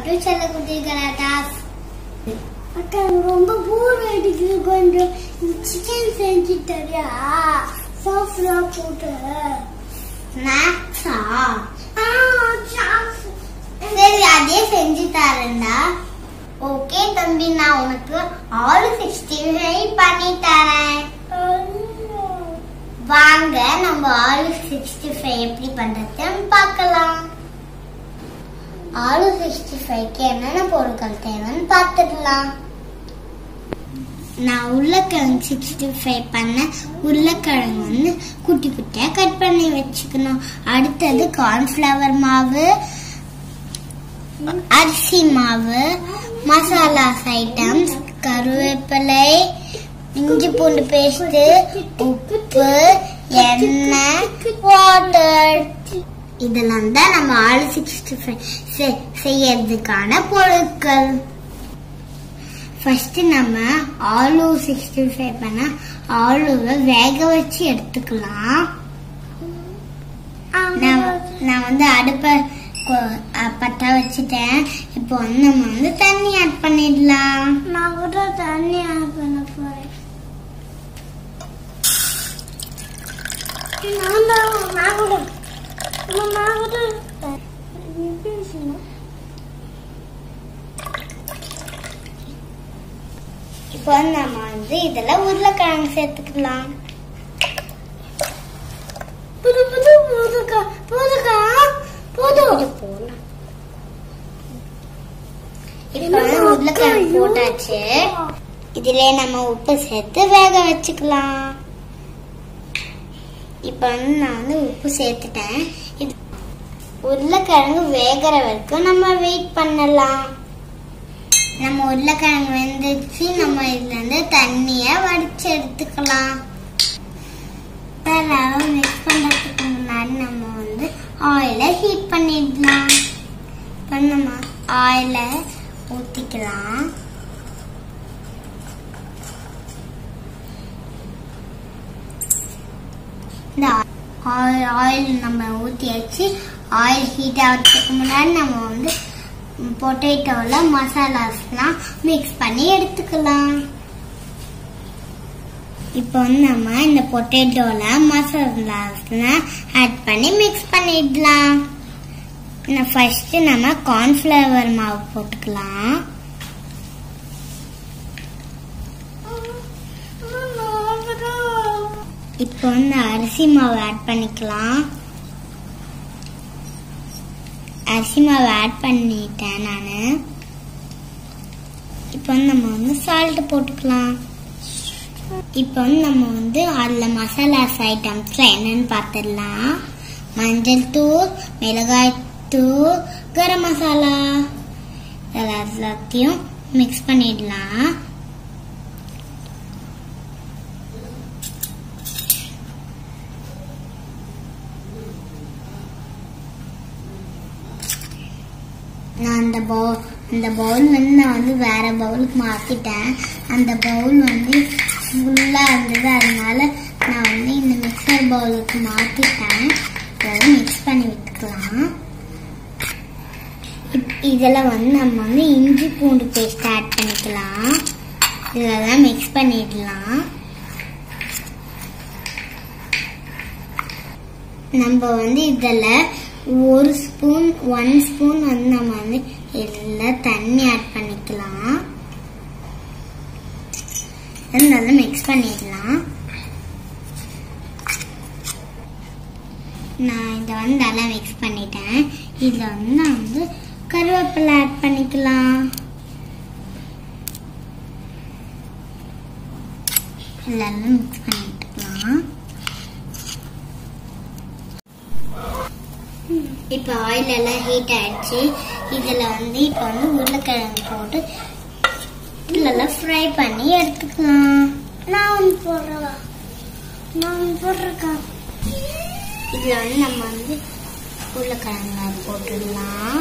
To செல்லக்குட்டி கலாட்டாஸ் அக்கா ரொம்ப போர் அடிக்குது கொஞ்சம் சிக்கன் செஞ்சு தரியா சாஃப்டா போட்டு ஸ்நாக்ஸா ஆ, சாஸ். சரி அதே செஞ்சு தரேன்டா ஓகே தம்பி நான் உனக்கு ஆலு சிக்ஸ்டி ஃபைவ் பண்ணி தரேன் ஐயோ. வாங்க நம்ம ஆலு சிக்ஸ்டி ஃபைவ் எப்படி பண்றதுன்னு பார்க்கலாம் ஆலு சிக்ஸ்டி ஃபைவ்க்கு என்னென்ன பொருட்கள் தேவைன்னு பார்த்துடலாம் நான் உருளைக்கிழங்கு சிக்ஸ்டி ஃபைவ் பண்ண உருளைக்கிழங்கு வந்து குட்டி குட்டியாக கட் பண்ணி வச்சுக்கணும் அடுத்தது கார்ன்ஃப்ளவர் மாவு அரிசி மாவு மசாலாஸ் ஐட்டம்ஸ் கருவேப்பிலை இஞ்சி பூண்டு பேஸ்ட் உப்பு எண்ணெய் வாட்டர் இதெல்லாம் தான் நம்ம ஆலு சிக்ஸ்டி ஃபைவ் செய்யறதுக்கான பொருட்கள் ஃபர்ஸ்ட் நம்ம ஆலு சிக்ஸ்டி ஃபைவ் பண்ண ஆலுவை வேக வச்சு எடுத்துக்கலாம் நான் நான் வந்து அடுப்பை கொ- அ, பற்ற வச்சுட்டேன் இப்போ வந்து நம்ம வந்து தண்ணி ஆட் பண்ணிடலாம் நான் கூட தண்ணி ஆட் பண்ண போறேன் நான் தான் நான் கூட அம்மா, நான் கூட நீ பேசணும் இப்போ வந்து நம்ம வந்து இதெல்லாம் உருளைக்கிழங்கு சேர்த்துக்கலாம் புது புது போதுக்கா போதுக்கா போதும் இப்போ வந்து உருளைக்கிழங்கு போட்டாச்சு இதுல நம்ம உப்பு சேர்த்து வேக வச்சுக்கலாம் இப்போ வந்து நான் வந்து உப்பு சேர்த்துட்டேன் இது உருளைக்கிழங்கு வேகிற வரைக்கும் நம்ம வெயிட் பண்ணலாம் நம்ம உருளைக்கிழங்கு வெந்துச்சு நம்ம இதுல இருந்து தண்ணிய வடிச்சு எடுத்துக்கலாம் அதெல்லாம் மிக்ஸ் பண்றதுக்கு முன்னாடி நம்ம வந்து ஆயிலை ஹீட் பண்ணிடலாம் இப்போ நம்ம ஆயிலை ஊற்றிக்கலாம் இந்த ஆயில் ஆயில் நம்ம ஊற்றியாச்சு ஆயில் ஹீட் ஆகிறதுக்கு முன்னாடி நம்ம வந்து பொட்டேட்டோவில் மசாலாஸ்லாம் மிக்ஸ் பண்ணி எடுத்துக்கலாம் இப்போ வந்து நம்ம இந்த பொட்டேட்டோவில் மசாலாஸ்லாம் ஆட் பண்ணி மிக்ஸ் பண்ணிடலாம் ஃபர்ஸ்ட் நம்ம கார்ன்ஃப்ளவர் மாவு போட்டுக்கலாம் இப்போ வந்து அரிசி மாவு ஆட் பண்ணிக்கலாம் அரிசி மாவு ஆட் பண்ணிட்டேன் நான் இப்போ வந்து நம்ம வந்து சால்ட் போட்டுக்கலாம் இப்போ வந்து நம்ம வந்து அதில் மசாலாஸ் ஐட்டம்ஸ்ல என்னன்னு பார்த்துடலாம் மஞ்சள் தூள் மிளகாய் தூள் கரம் மசாலா இதெல்லாம் எல்லாத்தையும் மிக்ஸ் பண்ணிடலாம் நான் அந்த பவுல் அந்த பவுல் வந்து நான் வந்து வேற பவுலுக்கு மாத்திட்டேன் அந்த பவுல் வந்து ஃபுல்லா இருந்தது அதனால நான் வந்து இந்த மிக்சர் பவுலுக்கு மாத்திட்டேன் இதை மிக்ஸ் பண்ணி விட்டுக்கலாம் இப்- இதுல வந்து நம்ம வந்து இஞ்சி பூண்டு பேஸ்ட் ஆட் பண்ணிக்கலாம் இதெல்லாம் மிக்ஸ் பண்ணிடலாம் நம்ம வந்து இதில் ஒரு ஸ்பூன் ஒன் ஸ்பூன் வந்து நம்ம வந்து இதில் தண்ணி ஆட் பண்ணிக்கலாம் இது நல்லா மிக்ஸ் பண்ணிடலாம் நான் இதை வந்து நல்லா மிக்ஸ் பண்ணிட்டேன் இதில் வந்து நான் வந்து கருவேப்பிலை ஆட் பண்ணிக்கலாம் எல்லாம் மிக்ஸ் பண்ணிட்டுக்கலாம் இப்போ ஆயில் எல்லாம் ஹீட் ஆயிடுச்சு இதில் வந்து இப்போ வந்து உருளைக்கிழங்கு போட்டு இதெல்லாம் ஃப்ரை பண்ணி எடுத்துக்கலாம் நான் ஒன்று போடுறேன் நான் ஒன்று போடுறேக்கா இதில் வந்து நம்ம வந்து உருளைக்கிழங்கு போட்டுடலாம்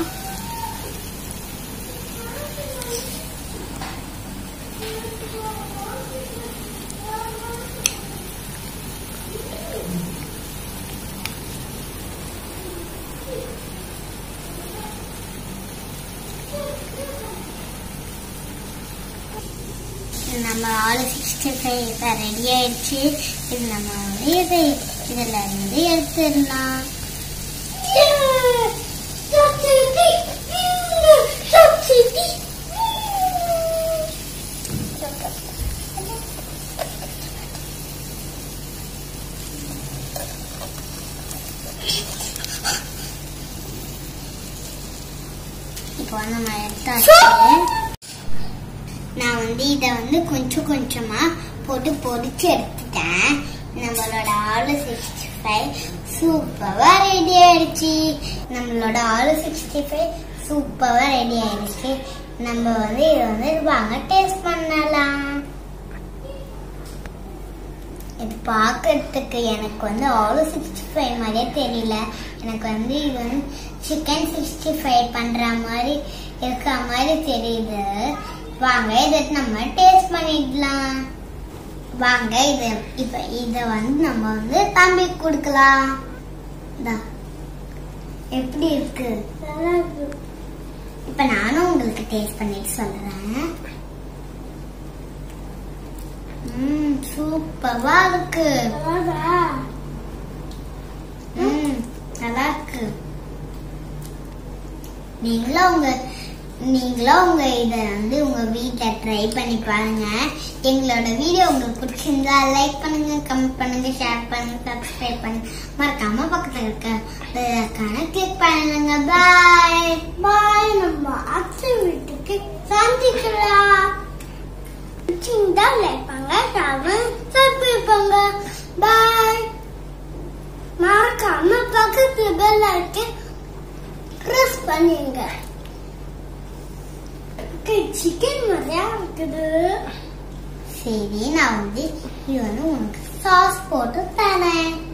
நம்ம ஆலு சிக்ஸ்டி ஃபைவ் இப்போ ரெடி ஆயிடுச்சு இது நம்ம வந்து இதை இதில் இருந்து எடுத்துடலாம் இப்போ நம்ம எடுத்தாச்சு நான் வந்து இதை வந்து கொஞ்சம் கொஞ்சமா போட்டு பொரிச்சு எடுத்துட்டேன் நம்மளோட ஆலு சிக்ஸ்டி ஃபைவ் சூப்பரா ரெடி ஆயிடுச்சு நம்மளோட ஆலு சிக்ஸ்டி ஃபைவ் சூப்பரா ரெடி ஆயிடுச்சு நம்ம வந்து இதை வந்து வாங்க டேஸ்ட் பண்ணலாம் இது பார்க்கறதுக்கு எனக்கு வந்து ஆலு சிக்ஸ்டி ஃபைவ் மாதிரியே தெரியல எனக்கு வந்து இது வந்து சிக்கன் சிக்ஸ்டி ஃபைவ் பண்ற மாதிரி இருக்கிற மாதிரி தெரியுது வாங்க இதை நம்ம டேஸ்ட் பண்ணிடலாம் வாங்க இது இப்ப இத வந்து நம்ம வந்து தம்பி கொடுக்கலாம் இந்தா. எப்படி இருக்கு இப்ப நானும் உங்களுக்கு டேஸ்ட் பண்ணிட்டு சொல்றேன் ம் சூப்பரா இருக்கு ம் நல்லா இருக்கு நீங்களும் உங்க நீங்களும் உங்க இத வந்து உங்க வீட்ல ட்ரை பண்ணி பாருங்க எங்களோட வீடியோ உங்களுக்கு பிடிச்சிருந்தா லைக் பண்ணுங்க கமெண்ட் பண்ணுங்க ஷேர் பண்ணுங்க சப்ஸ்கிரைப் பண்ணுங்க மறக்காம பக்கத்துல இருக்க பெல்லைக்கான கிளிக் பண்ணுங்க பாய் பாய் நம்ம அத்தை வீட்டுக்கு சந்திக்கலாம் பிடிச்சிருந்தா லைக் பண்ணுங்க சப்ஸ்கிரைப் பண்ணுங்க பாய் மறக்காம பக்கத்துல பெல் ஐக்கன் ப்ரெஸ் பண்ணுங்க சிக்கன் மாதிரியா இருக்குது சரி நான் வந்து இது வந்து உனக்கு சாஸ் போட்டு தரேன்